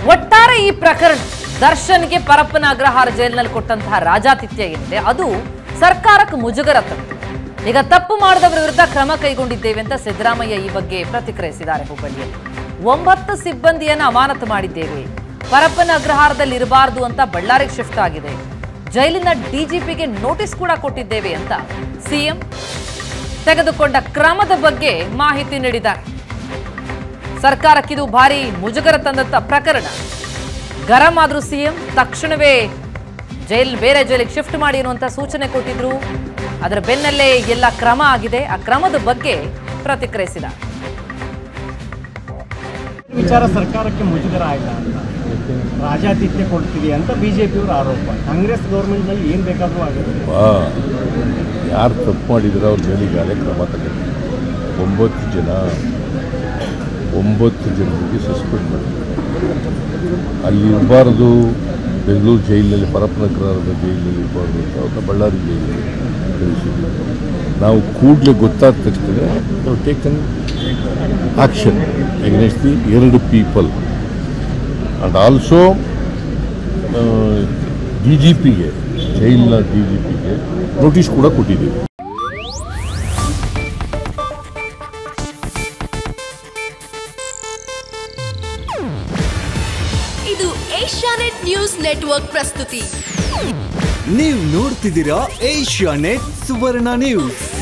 ಒಟ್ಟಾರೆ ಈ ಪ್ರಕರಣ ದರ್ಶನ್ಗೆ ಪರಪ್ಪನ ಅಗ್ರಹಾರ ಜೈಲಿನಲ್ಲಿ ಕೊಟ್ಟಂತಹ ರಾಜಾತಿಥ್ಯ ಏನಿದೆ ಅದು ಸರ್ಕಾರಕ್ಕೆ ಮುಜುಗರ ತಂತು ಈಗ ತಪ್ಪು ಮಾಡಿದವರ ವಿರುದ್ಧ ಕ್ರಮ ಕೈಗೊಂಡಿದ್ದೇವೆ ಅಂತ ಸಿದ್ದರಾಮಯ್ಯ ಈ ಬಗ್ಗೆ ಪ್ರತಿಕ್ರಿಯಿಸಿದ್ದಾರೆ ಹುಬ್ಬಳ್ಳಿಯಲ್ಲಿ ಒಂಬತ್ತು ಸಿಬ್ಬಂದಿಯನ್ನು ಅಮಾನತು ಮಾಡಿದ್ದೇವೆ ಪರಪ್ಪನ ಅಗ್ರಹಾರದಲ್ಲಿ ಇರಬಾರದು ಅಂತ ಬಳ್ಳಾರಿಗೆ ಶಿಫ್ಟ್ ಆಗಿದೆ ಜೈಲಿನ ಡಿಜಿಪಿಗೆ ನೋಟಿಸ್ ಕೂಡ ಕೊಟ್ಟಿದ್ದೇವೆ ಅಂತ ಸಿಎಂ ತೆಗೆದುಕೊಂಡ ಕ್ರಮದ ಬಗ್ಗೆ ಮಾಹಿತಿ ನೀಡಿದ್ದಾರೆ ಸರ್ಕಾರಕ್ಕಿದು ಭಾರಿ ಮುಜುಗರ ತಂದಂತ ಪ್ರಕರಣ ಗರಂ ಆದ್ರೂ ಸಿಎಂ ತಕ್ಷಣವೇ ಜೈಲ್ ಬೇರೆ ಜೈಲಿಗೆ ಶಿಫ್ಟ್ ಮಾಡಿ ಅನ್ನುವಂಥ ಸೂಚನೆ ಕೊಟ್ಟಿದ್ರು ಅದರ ಬೆನ್ನಲ್ಲೇ ಎಲ್ಲ ಕ್ರಮ ಆಗಿದೆ ಆ ಕ್ರಮದ ಬಗ್ಗೆ ಪ್ರತಿಕ್ರಿಯಿಸಿದ್ದಾರೆ ವಿಚಾರ ಸರ್ಕಾರಕ್ಕೆ ಮುಜುಗರ ಆಯ್ತಾ ಅಂತ ರಾಜಾತಿಥ್ಯ ಕೊಡ್ತೀವಿ ಅಂತ ಬಿಜೆಪಿಯವರ ಆರೋಪ ಕಾಂಗ್ರೆಸ್ ಗೌರ್ಮೆಂಟ್ನಲ್ಲಿ ಏನು ಬೇಕಾದರೂ ಆಗುತ್ತೆ ಯಾರು ತಪ್ಪು ಮಾಡಿದ್ರೆ ಅವ್ರ ಮೇಲೆ ಈಗಾಗಲೇ ಕ್ರಮ ತಗೊಂಡು ಒಂಬತ್ತು ಜನ ಒಂಬತ್ತು ಜನರಿಗೆ ಸಸ್ಪೆಂಡ್ ಮಾಡಿದ್ರು ಅಲ್ಲಿ ಇರಬಾರ್ದು ಬೆಂಗಳೂರು ಜೈಲಿನಲ್ಲಿ ಪರಪ್ಪನಗರದ ಜೈಲಿನಲ್ಲಿ ಇರಬಾರ್ದು ಅಂತ ಅವ್ರನ್ನ ಬಳ್ಳಾರಿ ಜೈಲಿನಲ್ಲಿ ಕಳಿಸಿದ್ವಿ ನಾವು ಕೂಡಲೇ ಗೊತ್ತಾದ ತಕ್ಷಣ ನಾವು ಟೇಕನ್ ಆಕ್ಷನ್ ಎಗ್ನೆಸ್ಟ್ ದಿ ಎರಡು people and also D G ಪಿಗೆ ಜೈಲಿನ ಡಿ ಜಿ ಪಿಗೆ ನೋಟಿಸ್ ಕೂಡ ಕೊಟ್ಟಿದ್ದೀವಿ ಇದು ಏಷ್ಯಾನೆಟ್ ನ್ಯೂಸ್ ನೆಟ್ವರ್ಕ್ ಪ್ರಸ್ತುತಿ ನೀವು ನೋಡ್ತಿದ್ದೀರಾ ಏಷ್ಯಾ ನೆಟ್ ಸುವರ್ಣ ನ್ಯೂಸ್